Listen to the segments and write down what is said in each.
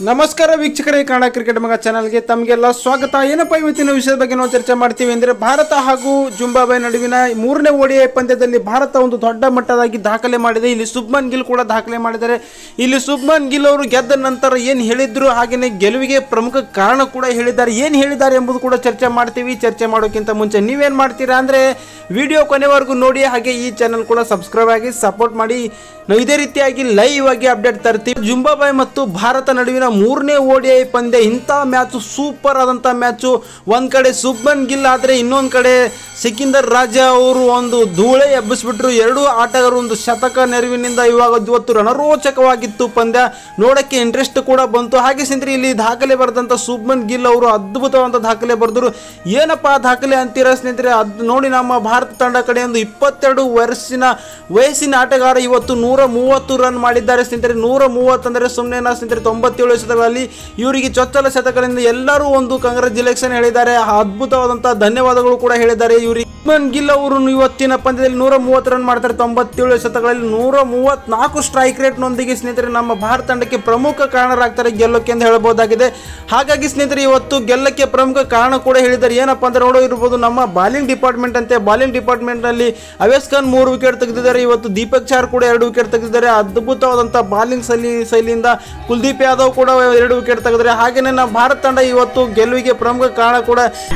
ನಮಸ್ಕಾರ ವೀಕ್ಷಕರೇ ಕನ್ನಡ ಕ್ರಿಕೆಟ್ ಮಗ ಚಾನಲ್ಗೆ ತಮಗೆಲ್ಲ ಸ್ವಾಗತ ಏನಪ್ಪ ಇವತ್ತಿನ ವಿಷಯದ ಬಗ್ಗೆ ನಾವು ಚರ್ಚೆ ಮಾಡ್ತೀವಿ ಅಂದರೆ ಭಾರತ ಹಾಗೂ ಜುಂಬಾಬೆ ನಡುವಿನ ಮೂರನೇ ಓಡಿಐ ಪಂದ್ಯದಲ್ಲಿ ಭಾರತ ಒಂದು ದೊಡ್ಡ ಮಟ್ಟದಾಗಿ ದಾಖಲೆ ಮಾಡಿದೆ ಇಲ್ಲಿ ಸುಬ್ಮನ್ ಗಿಲ್ ಕೂಡ ದಾಖಲೆ ಮಾಡಿದ್ದಾರೆ ಇಲ್ಲಿ ಸುಬ್ಮನ್ ಗಿಲ್ ಅವರು ಗೆದ್ದ ನಂತರ ಏನು ಹೇಳಿದ್ರು ಹಾಗೆಯೇ ಗೆಲುವಿಗೆ ಪ್ರಮುಖ ಕಾರಣ ಕೂಡ ಹೇಳಿದ್ದಾರೆ ಏನು ಹೇಳಿದ್ದಾರೆ ಎಂಬುದು ಕೂಡ ಚರ್ಚೆ ಮಾಡ್ತೀವಿ ಚರ್ಚೆ ಮಾಡೋಕ್ಕಿಂತ ಮುಂಚೆ ನೀವೇನು ಮಾಡ್ತೀರಾ ಅಂದರೆ ವಿಡಿಯೋ ಕೊನೆವರೆಗೂ ನೋಡಿ ಹಾಗೆ ಈ ಚಾನಲ್ ಕೂಡ ಸಬ್ಸ್ಕ್ರೈಬ್ ಆಗಿ ಸಪೋರ್ಟ್ ಮಾಡಿ ನಾವು ಇದೇ ರೀತಿಯಾಗಿ ಲೈವ್ ಆಗಿ ಅಪ್ಡೇಟ್ ತರ್ತೀವಿ ಜುಂಬಾಬಾಯ್ ಮತ್ತು ಭಾರತ ನಡುವಿನ ಮೂರನೇ ಓಡಿಐ ಪಂದ್ಯ ಇಂಥ ಮ್ಯಾಚು ಸೂಪರ್ ಆದಂಥ ಮ್ಯಾಚು ಒಂದು ಕಡೆ ಸುಬ್ಮನ್ ಗಿಲ್ ಆದರೆ ಇನ್ನೊಂದು ಕಡೆ ಸಿಕಿಂದರ್ ರಾಜಾ ಅವರು ಒಂದು ಧೂಳೆ ಎಬ್ಬಿಸ್ಬಿಟ್ರು ಎರಡೂ ಆಟಗಾರರು ಒಂದು ಶತಕ ನೆರವಿನಿಂದ ಇವಾಗ ಇವತ್ತು ರಣರೋಚಕವಾಗಿತ್ತು ಪಂದ್ಯ ನೋಡೋಕ್ಕೆ ಇಂಟ್ರೆಸ್ಟ್ ಕೂಡ ಬಂತು ಹಾಗೆ ಸ್ನೇಹಿತರೆ ಇಲ್ಲಿ ದಾಖಲೆ ಬರೆದಂಥ ಸುಬ್ಮನ್ ಗಿಲ್ ಅವರು ಅದ್ಭುತವಾದ ದಾಖಲೆ ಬರೆದರು ಏನಪ್ಪ ಆ ದಾಖಲೆ ಅಂತೀರಾ ಸ್ನೇಹಿತರೆ ಅದು ನೋಡಿ ನಮ್ಮ ಭಾರತ ತಂಡ ಕಡೆ ಒಂದು ಇಪ್ಪತ್ತೆರಡು ವರ್ಷಿನ ವಯಸ್ಸಿನ ಆಟಗಾರ ಇವತ್ತು ನೂರ ಮೂವತ್ತು ರನ್ ಮಾಡಿದ್ದಾರೆ ಸ್ನೇಹಿತರೆ ನೂರ ಮೂವತ್ತಂದರೆ ಸುಮ್ಮನೆ ಸ್ನೇಹಿತರೆ ತೊಂಬತ್ತೇಳು ಶತಕಗಳಲ್ಲಿ ಇವರಿಗೆ ಚೊಚ್ಚಲ ಶತಕದಿಂದ ಎಲ್ಲರೂ ಒಂದು ಕಂಗ್ರಾಚುಲೇಷನ್ ಹೇಳಿದ್ದಾರೆ ಅದ್ಭುತವಾದಂಥ ಧನ್ಯವಾದಗಳು ಕೂಡ ಹೇಳಿದ್ದಾರೆ ಇವರಿಗೆ ಶುಭ್ಮನ್ ಗಿಲ್ ಅವರು ಇವತ್ತಿನ ಪಂದ್ಯದಲ್ಲಿ ನೂರ ಮೂವತ್ತು ರನ್ ಮಾಡ್ತಾರೆ ತೊಂಬತ್ತೇಳು ಶತಕಗಳಲ್ಲಿ ನೂರ ಮೂವತ್ನಾಲ್ಕು ಸ್ಟ್ರೈಕ್ ರೇಟ್ನೊಂದಿಗೆ ಸ್ನೇಹಿತರೆ ನಮ್ಮ ಭಾರತ ತಂಡಕ್ಕೆ ಪ್ರಮುಖ ಕಾರಣರಾಗ್ತಾರೆ ಗೆಲ್ಲೋಕೆ ಅಂತ ಹೇಳ್ಬೋದಾಗಿದೆ ಹಾಗಾಗಿ ಸ್ನೇಹಿತರೆ ಇವತ್ತು ಗೆಲ್ಲಕ್ಕೆ ಪ್ರಮುಖ ಕಾರಣ ಕೂಡ ಹೇಳಿದ್ದಾರೆ ಏನಪ್ಪ ಅಂದ್ರೆ ನೋಡೋ ಇರ್ಬೋದು ನಮ್ಮ ಬಾಲಿಂಗ್ ಡಿಪಾರ್ಟ್ಮೆಂಟ್ ಅಂತೆ ಬಾಲಿಂಗ್ ಡಿಪಾರ್ಟ್ಮೆಂಟ್ನಲ್ಲಿ ಅವೇಸ್ ಖಾನ್ ಮೂರು ವಿಕೆಟ್ ತೆಗೆದಿದ್ದಾರೆ ಇವತ್ತು ದೀಪಕ್ ಚಾರ್ ಕೂಡ ಎರಡು ವಿಕೆಟ್ ತೆಗೆದಿದ್ದಾರೆ ಅದ್ಭುತವಾದಂಥ ಬಾಲಿಂಗ್ ಶೈಲಿ ಶೈಲಿಯಿಂದ ಕುಲ್ದೀಪ್ ಯಾದವ್ ಕೂಡ ಎರಡು ವಿಕೆಟ್ ತೆಗೆದಿದ್ದಾರೆ ಹಾಗೆಯೇ ನಮ್ಮ ಭಾರತ ತಂಡ ಇವತ್ತು ಗೆಲುವಿಗೆ ಪ್ರಮುಖ ಕಾರಣ ಕೂಡ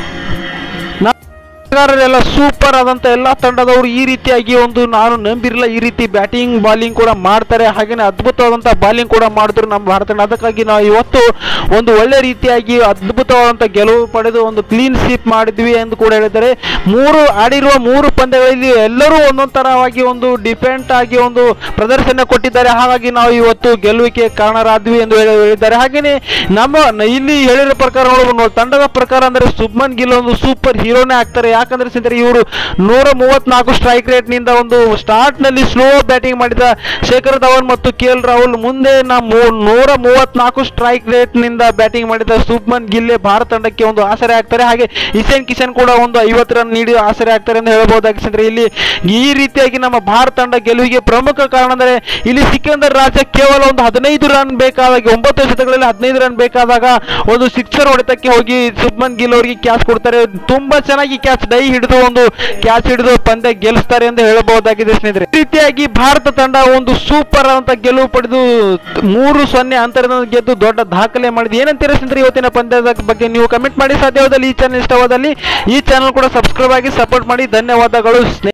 ಆಟಗಾರರೆಲ್ಲ ಸೂಪರ್ ಆದಂಥ ಎಲ್ಲ ತಂಡದವರು ಈ ರೀತಿಯಾಗಿ ಒಂದು ನಾನು ನಂಬಿರಲಿಲ್ಲ ಈ ರೀತಿ ಬ್ಯಾಟಿಂಗ್ ಬಾಲಿಂಗ್ ಕೂಡ ಮಾಡ್ತಾರೆ ಹಾಗೆಯೇ ಅದ್ಭುತವಾದಂಥ ಬಾಲಿಂಗ್ ಕೂಡ ಮಾಡಿದ್ರು ನಮ್ಮ ಭಾರತ ತಂಡ ಅದಕ್ಕಾಗಿ ನಾವು ಇವತ್ತು ಒಂದು ಒಳ್ಳೆ ರೀತಿಯಾಗಿ ಅದ್ಭುತವಾದಂಥ ಗೆಲುವು ಪಡೆದು ಒಂದು ಕ್ಲೀನ್ ಸ್ವೀಪ್ ಮಾಡಿದ್ವಿ ಎಂದು ಕೂಡ ಹೇಳಿದ್ದಾರೆ ಮೂರು ಆಡಿರುವ ಮೂರು ಪಂದ್ಯಗಳಲ್ಲಿ ಎಲ್ಲರೂ ಒಂದೊಂದು ತರವಾಗಿ ಒಂದು ಡಿಫೆಂಟ್ ಆಗಿ ಒಂದು ಪ್ರದರ್ಶನ ಕೊಟ್ಟಿದ್ದಾರೆ ಹಾಗಾಗಿ ನಾವು ಇವತ್ತು ಗೆಲುವಿಗೆ ಕಾರಣರಾದ್ವಿ ಎಂದು ಹೇಳಿ- ಹೇಳಿದ್ದಾರೆ ಹಾಗೆಯೇ ನಮ್ಮ ನ- ಇಲ್ಲಿ ಹೇಳಿರೋ ಪ್ರಕಾರ ನೋಡಬಹುದು ತಂಡದ ಪ್ರಕಾರ ಅಂದರೆ ಸುಬ್ಮನ್ ಗಿಲ್ ಒಂದು ಸೂಪರ್ ಹೀರೋನೇ ಆಗ್ತಾರೆ ಯಾಕಂದ್ರೆ ಸ್ನೇಹಿತರೆ ಇವರು ನೂರ ಮೂವತ್ನಾಲ್ಕು ಸ್ಟ್ರೈಕ್ ರೇಟ್ ನಿಂದ ಒಂದು ಸ್ಟಾರ್ಟ್ ನಲ್ಲಿ ಸ್ಲೋ ಬ್ಯಾಟಿಂಗ್ ಮಾಡಿದ ಶೇಖರ್ ಧವನ್ ಮತ್ತು ಕೆ ಎಲ್ ರಾಹುಲ್ ಮುಂದೆ ನಾ ಮೂ- ನೂರ ಮೂವತ್ನಾಲ್ಕು ಸ್ಟ್ರೈಕ್ ರೇಟ್ ನಿಂದ ಬ್ಯಾಟಿಂಗ್ ಮಾಡಿದ ಸುಬ್ಮನ್ ಗಿಲ್ಲೆ ಭಾರತ ತಂಡಕ್ಕೆ ಒಂದು ಆಸರೆ ಆಗ್ತಾರೆ ಹಾಗೆ ಇಶಾನ್ ಕಿಶನ್ ಕೂಡ ಒಂದು ಐವತ್ತು ರನ್ ನೀಡಿ ಆಸರೆ ಆಗ್ತಾರೆ ಎಂದು ಹೇಳಬಹುದಾಗಿ ಸ್ನೇಹಿತರೆ ಇಲ್ಲಿ ಈ ರೀತಿಯಾಗಿ ನಮ್ಮ ಭಾರತ ತಂಡ ಗೆಲುವಿಗೆ ಪ್ರಮುಖ ಕಾರಣ ಅಂದರೆ ಇಲ್ಲಿ ಸಿಕಂದರ್ ರಾಜ ಕೇವಲ ಒಂದು ಹದಿನೈದು ರನ್ ಬೇಕಾದಾಗ ಒಂಬತ್ತು ಶತಕಗಳಲ್ಲಿ ಹದಿನೈದು ರನ್ ಬೇಕಾದಾಗ ಒಂದು ಸಿಕ್ಸರ್ ಹೊಡೆತಕ್ಕೆ ಹೋಗಿ ಸುಬ್ಮನ್ ಗಿಲ್ ಅವರಿಗೆ ಕ್ಯಾಚ್ ಕೊಡ್ತಾರೆ ತುಂಬಾ ಚೆನ್ನಾಗಿ ಕ್ಯಾಚ್ ಡೈ ಹಿಡಿದು ಒಂದು ಕ್ಯಾಚ್ ಹಿಡಿದು ಪಂದ್ಯ ಗೆಲ್ಲಿಸ್ತಾರೆ ಎಂದು ಹೇಳಬಹುದಾಗಿದೆ ಸ್ನೇಹಿತರೆ ಈ ರೀತಿಯಾಗಿ ಭಾರತ ತಂಡ ಒಂದು ಸೂಪರ್ ಅಂತ ಗೆಲುವು ಪಡೆದು ಮೂರು ಸೊನ್ನೆ ಅಂತರದಿಂದ ಗೆದ್ದು ದೊಡ್ಡ ದಾಖಲೆ ಮಾಡಿದೆ ಏನಂತೀರ ಸ್ನೇಹಿತರೆ ಇವತ್ತಿನ ಪಂದ್ಯದ ಬಗ್ಗೆ ನೀವು ಕಮೆಂಟ್ ಮಾಡಿ ಸಾಧ್ಯವಾದಲ್ಲಿ ಈ ಚಾನಲ್ ಇಷ್ಟವಾದಲ್ಲಿ ಈ ಚಾನಲ್ ಕೂಡ ಸಬ್ಸ್ಕ್ರೈಬ್ ಆಗಿ ಸಪೋರ್ಟ್ ಮಾಡಿ ಧನ್ಯವಾದಗಳು ಸ್ನೇಹಿತರೆ